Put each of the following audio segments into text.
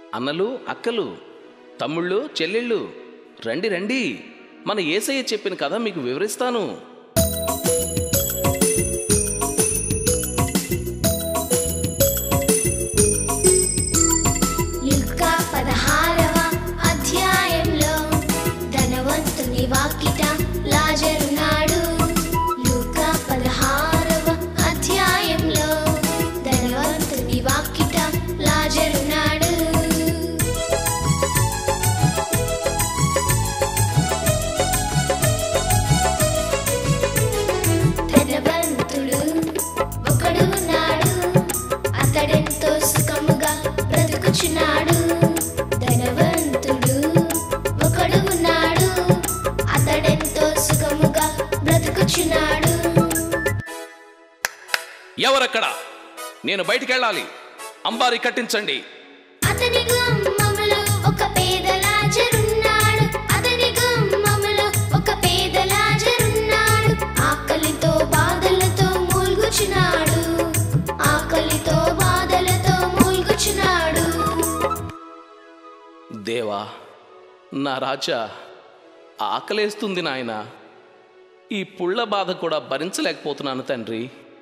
అన్నలు అక్కలు తమ్ముళ్ళు చెల్లెళ్ళు రండి రండి మన ఏసయ్య చెప్పిన కథ మీకు వివరిస్తాను లుకా పదహారవ అధ్యాయంలో ధనవంతుని వాకిట లాజరున్నాడు లుకా పదహారవ అధ్యాయంలో ధనవంతుని వాకిట లాజరున్నాడు ధనవంతుడు ఒకడు ఉన్నాడు అతడెంతో సుఖముగా బ్రతుకుచున్నాడు ధనవంతుడు ఒకడు ఉన్నాడు అతడెంతో సుఖముగా బ్రతుకుచున్నాడు ఎవరక్కడ నేను బయటికెళ్ళాలి అంబారి కట్టించండి అతని గుమ్మములో ఒక పేద లాజరున్నాడు అతని గుమ్మములో ఒక పేద లాజరున్నాడు ఆకలితో బాధలతో మూల్గుచున్నాడు ఆకలితో బాధలతో మూల్గుచున్నాడు దేవా నా రాజా ఆకలేస్తుంది నాయన ఈ పుళ్ళ బాధ కూడా భరించలేకపోతున్నాను తండ్రి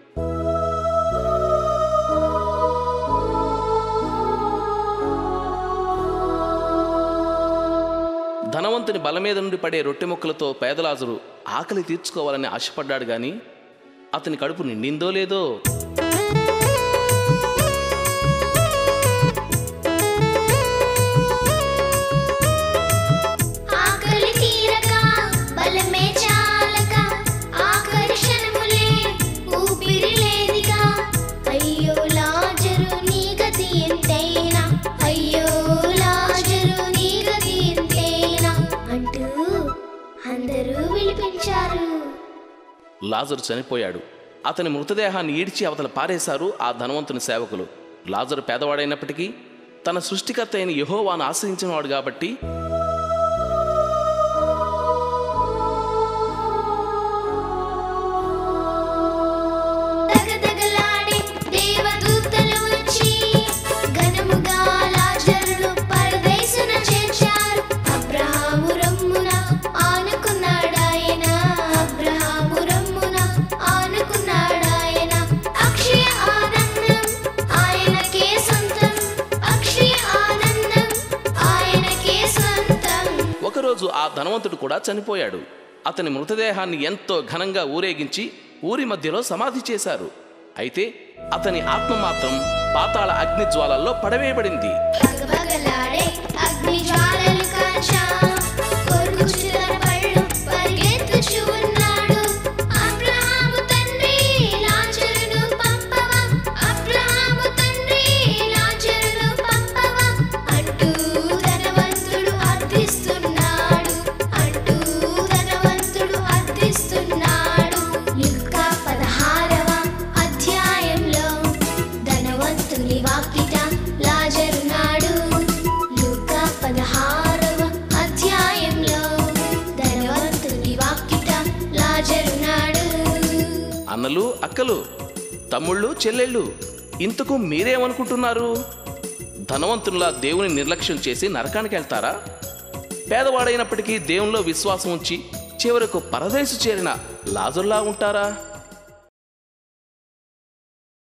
ధనవంతుని బల మీద నుండి పడే రొట్టె ముక్కలతో పేదలాజరు ఆకలి తీర్చుకోవాలని ఆశపడ్డాడు గాని అతని కడుపు నిండిందో లేదో ఆకలి తీరక బలమే చాలక ఆఖరి క్షణములే ఊపిరి లేదిగా అయ్యో లాజరు నీ గతి ఎంతైనా అయ్యో లాజరు నీ గతి ఎంతైనా అంటూ అందరూ విలిపించారు లాజరు చనిపోయాడు అతని మృతదేహాన్ని ఈడ్చి అవతల పారేశారు ఆ ధనవంతుని సేవకులు లాజరు పేదవాడైనప్పటికీ తన సృష్టికర్త అయిన యహోవాను ఆశ్రయించినవాడు కాబట్టి దగదగలాడే దేవదూతలు వచ్చి ఘనముగా లాజరును పరదేశున చేర్చారు అబ్రహాము రమ్మున ఆనుకున్నాడాయన అబ్రహాము రమ్మున ఆనుకున్నాడాయన అక్షయ ఆనందం ఆయనకే సొంతం అక్షయ ఆనందం ఆయనకే సొంతం ఒకరోజు ఆ ధనవంతుడు కూడా చనిపోయాడు అతని మృతదేహాన్ని ఎంతో ఘనంగా ఊరేగించి ఊరి మధ్యలో సమాధి చేశారు అయితే అతని ఆత్మ మాత్రం పాతాళ అగ్ని జ్వాలల్లో పడవేయబడింది పగపగలాడే అగ్ని జ్వాలలు కాచా కొరుకుచున్న పళ్ళు పరిగెత్తుచు ఉన్నాడు అబ్రహాము తండ్రి లాజరును పంపవా అబ్రహాము తండ్రి లాజరును పంపవా అంటూ ధనవంతుడు అర్థిస్తున్నాడు అంటూ ధనవంతుడు అర్థిస్తున్నాడు లుకా పదహారవ అధ్యాయంలో ధనవంతుని వాకిట లాజరునాడు లూకా పదహారవ అధ్యాయంలో ధనవంతుని వాకిట లాజరునాడు అన్నలు అక్కలు తమ్ముళ్ళు చెల్లెళ్ళు ఇంతకు మీరేమనుకుంటున్నారు ధనవంతుల్లా దేవుని నిర్లక్ష్యం చేసి నరకానికి వెళ్తారా పేదవాడైనప్పటికీ దేవునిలో విశ్వాసం ఉంచి చివరకు పరదేశు చేరిన లాజర్లా ఉంటారా